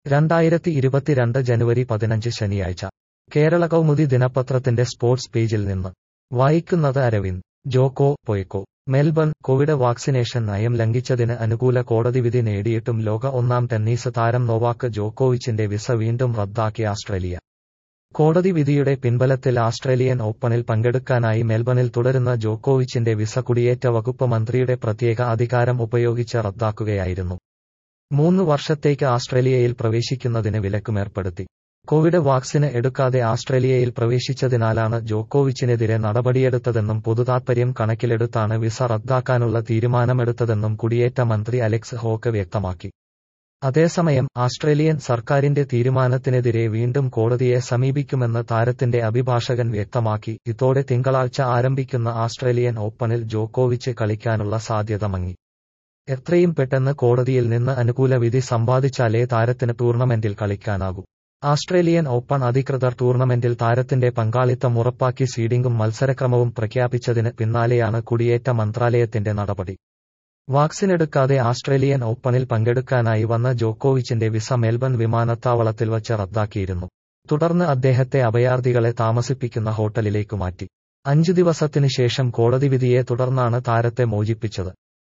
രണ്ടായിരത്തി ഇരുപത്തിരണ്ട് ജനുവരി പതിനഞ്ച് ശനിയാഴ്ച കേരള കൗമുദി ദിനപത്രത്തിന്റെ സ്പോർട്സ് പേജിൽ നിന്ന് വായിക്കുന്നത് അരവിന്ദ് ജോക്കോ പൊയ്ക്കോ മെൽബൺ കോവിഡ് വാക്സിനേഷൻ നയം ലംഘിച്ചതിന് അനുകൂല കോടതി വിധി നേടിയിട്ടും ലോക ഒന്നാം ടെന്നീസ് താരം നോവാക്ക് ജോക്കോവിച്ചിന്റെ വിസ വീണ്ടും റദ്ദാക്കി ആസ്ട്രേലിയ കോടതി വിധിയുടെ പിൻബലത്തിൽ ആസ്ട്രേലിയൻ ഓപ്പണിൽ പങ്കെടുക്കാനായി മെൽബണിൽ തുടരുന്ന ജോക്കോവിച്ചിന്റെ വിസ കുടിയേറ്റ വകുപ്പ് മന്ത്രിയുടെ പ്രത്യേക അധികാരം ഉപയോഗിച്ച് റദ്ദാക്കുകയായിരുന്നു മൂന്ന് വർഷത്തേക്ക് ആസ്ട്രേലിയയിൽ പ്രവേശിക്കുന്നതിന് വിലക്കുമേർപ്പെടുത്തി കോവിഡ് വാക്സിന് എടുക്കാതെ ആസ്ട്രേലിയയിൽ പ്രവേശിച്ചതിനാലാണ് ജോക്കോവിച്ചിനെതിരെ നടപടിയെടുത്തതെന്നും പൊതുതാത്പര്യം കണക്കിലെടുത്താണ് വിസ റദ്ദാക്കാനുള്ള തീരുമാനമെടുത്തതെന്നും കുടിയേറ്റ മന്ത്രി അലക്സ് ഹോക്ക് വ്യക്തമാക്കി അതേസമയം ആസ്ട്രേലിയൻ സർക്കാരിന്റെ തീരുമാനത്തിനെതിരെ വീണ്ടും കോടതിയെ സമീപിക്കുമെന്ന് താരത്തിന്റെ അഭിഭാഷകൻ വ്യക്തമാക്കി ഇതോടെ തിങ്കളാഴ്ച ആരംഭിക്കുന്ന ആസ്ട്രേലിയൻ ഓപ്പണിൽ ജോക്കോവിച്ച് കളിക്കാനുള്ള സാധ്യത മങ്ങി എത്രയും പെട്ടെന്ന് കോടതിയിൽ നിന്ന് അനുകൂല വിധി സമ്പാദിച്ചാലേ താരത്തിന് ടൂർണമെന്റിൽ കളിക്കാനാകൂ ആസ്ട്രേലിയൻ ഓപ്പൺ അധികൃതർ ടൂർണമെന്റിൽ താരത്തിന്റെ പങ്കാളിത്തം ഉറപ്പാക്കി സീഡിംഗും മത്സരക്രമവും പ്രഖ്യാപിച്ചതിന് പിന്നാലെയാണ് കുടിയേറ്റ മന്ത്രാലയത്തിന്റെ നടപടി വാക്സിനെടുക്കാതെ ആസ്ട്രേലിയൻ ഓപ്പണിൽ പങ്കെടുക്കാനായി വന്ന ജോക്കോവിച്ചിന്റെ വിസ മെൽബൺ വിമാനത്താവളത്തിൽ വച്ച് റദ്ദാക്കിയിരുന്നു തുടർന്ന് അദ്ദേഹത്തെ അഭയാർത്ഥികളെ താമസിപ്പിക്കുന്ന ഹോട്ടലിലേക്ക് മാറ്റി അഞ്ചു ദിവസത്തിനു ശേഷം കോടതി വിധിയെ തുടർന്നാണ് താരത്തെ മോചിപ്പിച്ചത്